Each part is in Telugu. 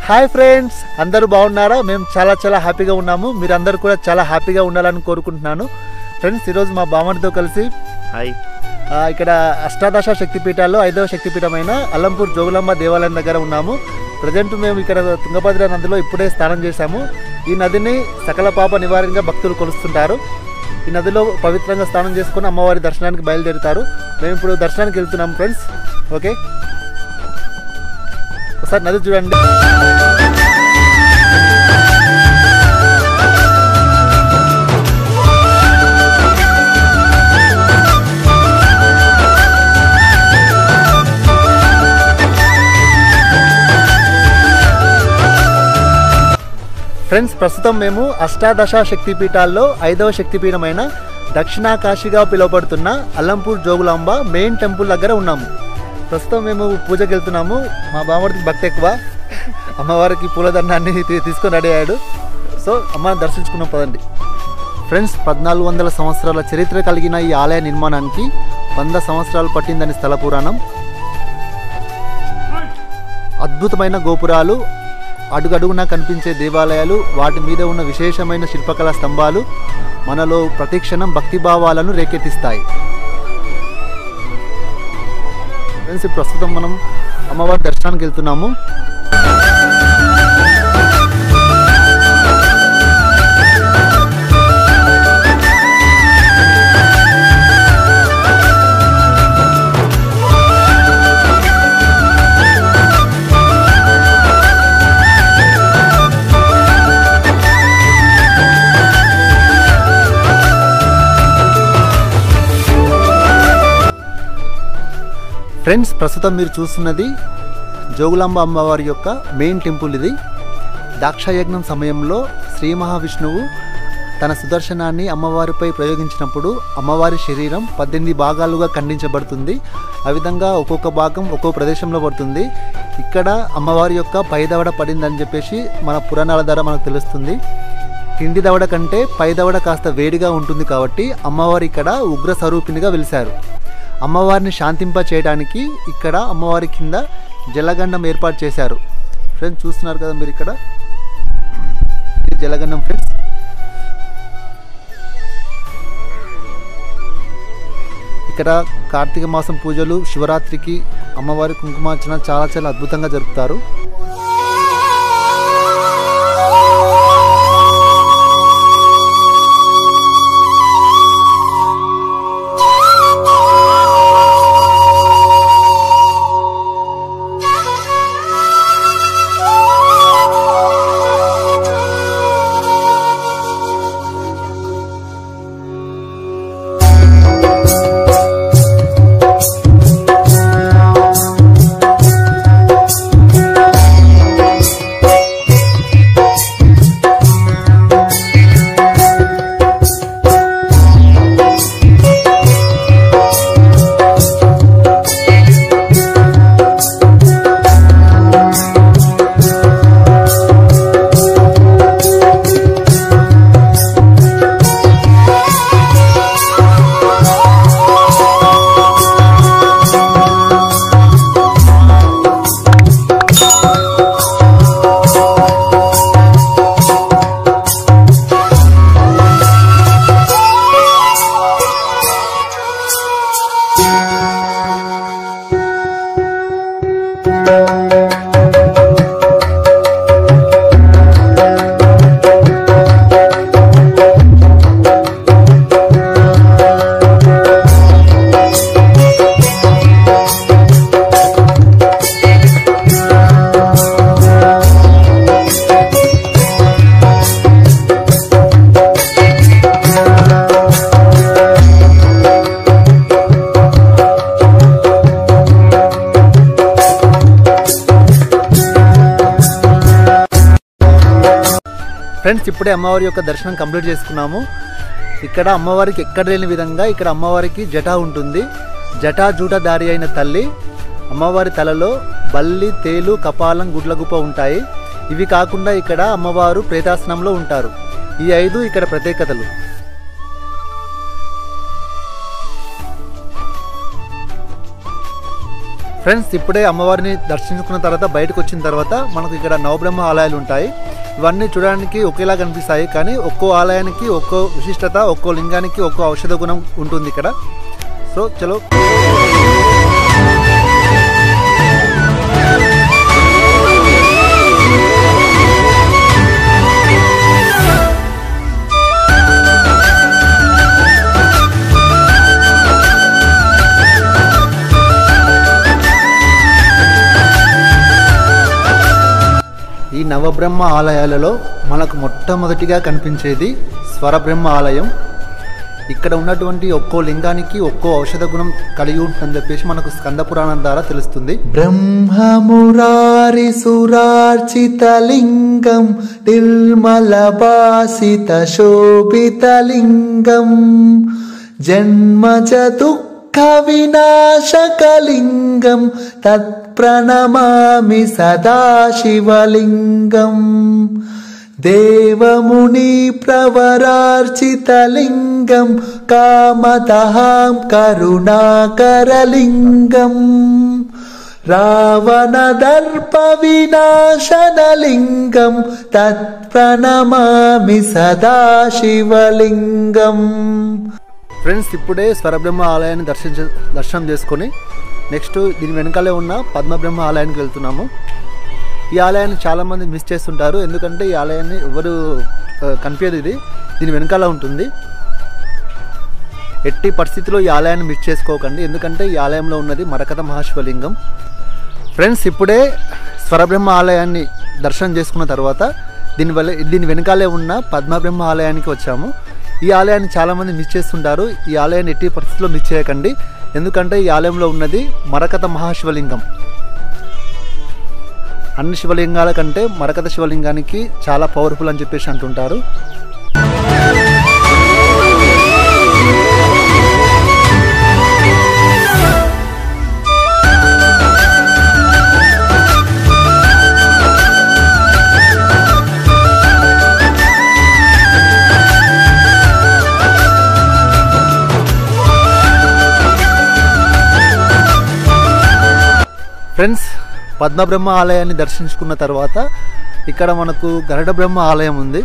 హాయ్ ఫ్రెండ్స్ అందరూ బాగున్నారా మేము చాలా చాలా హ్యాపీగా ఉన్నాము మీరందరూ కూడా చాలా హ్యాపీగా ఉండాలని కోరుకుంటున్నాను ఫ్రెండ్స్ ఈరోజు మా బామర్తో కలిసి హాయ్ ఆ, ఇక్కడ అష్టాదశ శక్తిపీఠాల్లో ఐదవ శక్తిపీఠమైన అల్లంపూర్ జోగులాంబ దేవాలయం దగ్గర ఉన్నాము ప్రజెంట్ మేము ఇక్కడ తుంగభద్ర నదిలో ఇప్పుడే స్నానం చేశాము ఈ నదిని సకల పాప నివారణగా భక్తులు కొలుస్తుంటారు ఈ నదిలో పవిత్రంగా స్నానం చేసుకొని అమ్మవారి దర్శనానికి బయలుదేరుతారు మేము ఇప్పుడు దర్శనానికి వెళ్తున్నాం ఫ్రెండ్స్ ఓకే ఒకసారి నది చూడండి ఫ్రెండ్స్ ప్రస్తుతం మేము అష్టాదశ శక్తిపీఠాల్లో ఐదవ శక్తిపీఠమైన దక్షిణ కాశీగా పిలువబడుతున్న అల్లంపూర్ జోగులాంబ మెయిన్ టెంపుల్ దగ్గర ఉన్నాము ప్రస్తుతం మేము పూజకి వెళ్తున్నాము మా బామర్దికి భక్తి ఎక్కువ అమ్మవారికి పూలదండాన్ని తీ- తీసుకొని రెడీ అయ్యాడు సో అమ్మని దర్శించుకున్నాం పదండి ఫ్రెండ్స్ పద్నాలుగు వందల సంవత్సరాల చరిత్ర కలిగిన ఈ ఆలయ నిర్మాణానికి వంద సంవత్సరాలు పట్టిందని స్థల పురాణం అద్భుతమైన గోపురాలు అడుగడుగునా కనిపించే దేవాలయాలు వాటి మీద ఉన్న విశేషమైన శిల్పకళా స్తంభాలు మనలో ప్రతిక్షణం భక్తిభావాలను రేకెత్తిస్తాయి ఫ్రెండ్స్ ఇప్పుడు ప్రస్తుతం మనం అమ్మవారి దర్శనానికి వెళ్తున్నాము ఫ్రెండ్స్ ప్రస్తుతం మీరు చూస్తున్నది జోగులాంబ అమ్మవారి యొక్క మెయిన్ టెంపుల్ ఇది దాక్షాయజ్ఞం సమయంలో శ్రీ మహావిష్ణువు తన సుదర్శనాన్ని అమ్మవారిపై ప్రయోగించినప్పుడు అమ్మవారి శరీరం పద్దెనిమిది భాగాలుగా ఖండించబడుతుంది ఆ విధంగా ఒక్కొక్క భాగం ఒక్కో ప్రదేశంలో పడుతుంది ఇక్కడ అమ్మవారి యొక్క పైదవడ పడిందని చెప్పేసి మన పురాణాల ద్వారా మనకు తెలుస్తుంది కింది దవడ కంటే పై దవడ కాస్త వేడిగా ఉంటుంది కాబట్టి అమ్మవారు ఇక్కడ ఉగ్ర స్వరూపిణిగా వెలిశారు అమ్మవారిని శాంతింప చేయడానికి ఇక్కడ అమ్మవారి కింద జలగండం ఏర్పాటు చేశారు ఫ్రెండ్స్ చూస్తున్నారు కదా మీరు ఇక్కడ ఇది జలగండం ఫ్రెండ్స్ ఇక్కడ కార్తీక మాసం పూజలు శివరాత్రికి అమ్మవారి కుంకుమార్చన చాలా చాలా అద్భుతంగా జరుపుతారు ఫ్రెండ్స్ ఇప్పుడే అమ్మవారి యొక్క దర్శనం కంప్లీట్ చేసుకున్నాము ఇక్కడ అమ్మవారికి ఎక్కడ లేని విధంగా ఇక్కడ అమ్మవారికి జటా ఉంటుంది జటా జూట దారి అయిన తల్లి అమ్మవారి తలలో బల్లి తేలు కపాలం గుడ్లగుప్ప ఉంటాయి ఇవి కాకుండా ఇక్కడ అమ్మవారు ప్రేతాసనంలో ఉంటారు ఈ ఐదు ఇక్కడ ప్రత్యేకతలు ఫ్రెండ్స్ ఇప్పుడే అమ్మవారిని దర్శించుకున్న తర్వాత బయటకు వచ్చిన తర్వాత మనకు ఇక్కడ నవబ్రహ్మ ఆలయాలు ఉంటాయి ఇవన్నీ చూడడానికి ఒకేలా కనిపిస్తాయి కానీ ఒక్కో ఆలయానికి ఒక్కో విశిష్టత ఒక్కో లింగానికి ఒక్కో ఔషధ గుణం ఉంటుంది ఇక్కడ సో చలో ఈ నవబ్రహ్మ ఆలయాలలో మనకు మొట్టమొదటిగా కనిపించేది స్వరబ్రహ్మ ఆలయం ఇక్కడ ఉన్నటువంటి ఒక్కో లింగానికి ఒక్కో ఔషధ గుణం కలిగి ఉంటుందని చెప్పేసి మనకు స్కంద పురాణం ద్వారా తెలుస్తుంది బ్రహ్మమురారి సురార్చితలింగం నిర్మలభాసిత శోభితలింగం జన్మజ దుఃఖ వినాశకలింగం తత్ప్రణమామి సదాశివలింగం దేవముని ప్రవరార్చితలింగం కామతహాం కరుణాకరలింగం రావణదర్ప వినాశనలింగం తత్ప్రణమామి సదాశివలింగం ఫ్రెండ్స్ ఇప్పుడే స్వరబ్రహ్మ ఆలయాన్ని దర్శించ దర్శనం చేసుకొని నెక్స్ట్ దీని వెనకాలే ఉన్న పద్మబ్రహ్మ ఆలయానికి వెళ్తున్నాము ఈ ఆలయాన్ని చాలామంది మిస్ చేస్తుంటారు ఎందుకంటే ఈ ఆలయాన్ని ఎవరు ఆ, కనిపించదు ఇది దీని వెనకాల ఉంటుంది ఎట్టి పరిస్థితిలో ఈ ఆలయాన్ని మిస్ చేసుకోకండి ఎందుకంటే ఈ ఆలయంలో ఉన్నది మరకత మహాశివలింగం ఫ్రెండ్స్ ఇప్పుడే స్వరబ్రహ్మ ఆలయాన్ని దర్శనం చేసుకున్న తర్వాత దీని వల్ల దీని వెనకాలే ఉన్న పద్మబ్రహ్మ ఆలయానికి వచ్చాము ఈ ఆలయాన్ని చాలామంది మిస్ చేస్తుంటారు ఈ ఆలయాన్ని ఎట్టి పరిస్థితుల్లో మిస్ చేయకండి ఎందుకంటే ఈ ఆలయంలో ఉన్నది మరకత మహాశివలింగం అన్ని శివలింగాల కంటే మరకత శివలింగానికి చాలా పవర్ఫుల్ అని చెప్పేసి అంటుంటారు ఫ్రెండ్స్ పద్మబ్రహ్మ ఆలయాన్ని దర్శించుకున్న తర్వాత ఇక్కడ మనకు గరుడ బ్రహ్మ ఆలయం ఉంది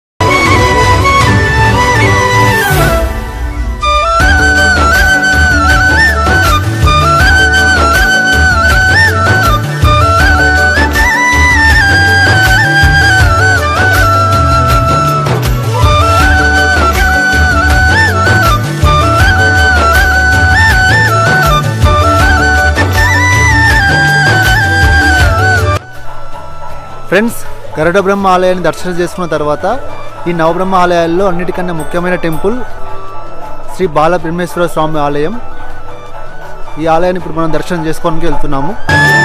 ఫ్రెండ్స్ గరుడ బ్రహ్మ ఆలయాన్ని దర్శనం చేసుకున్న తర్వాత ఈ నవబ్రహ్మ ఆలయాల్లో అన్నిటికన్నా ముఖ్యమైన టెంపుల్ శ్రీ బాల బ్రహ్మేశ్వర స్వామి ఆలయం ఈ ఆలయాన్ని ఇప్పుడు మనం దర్శనం చేసుకోవడానికి వెళ్తున్నాము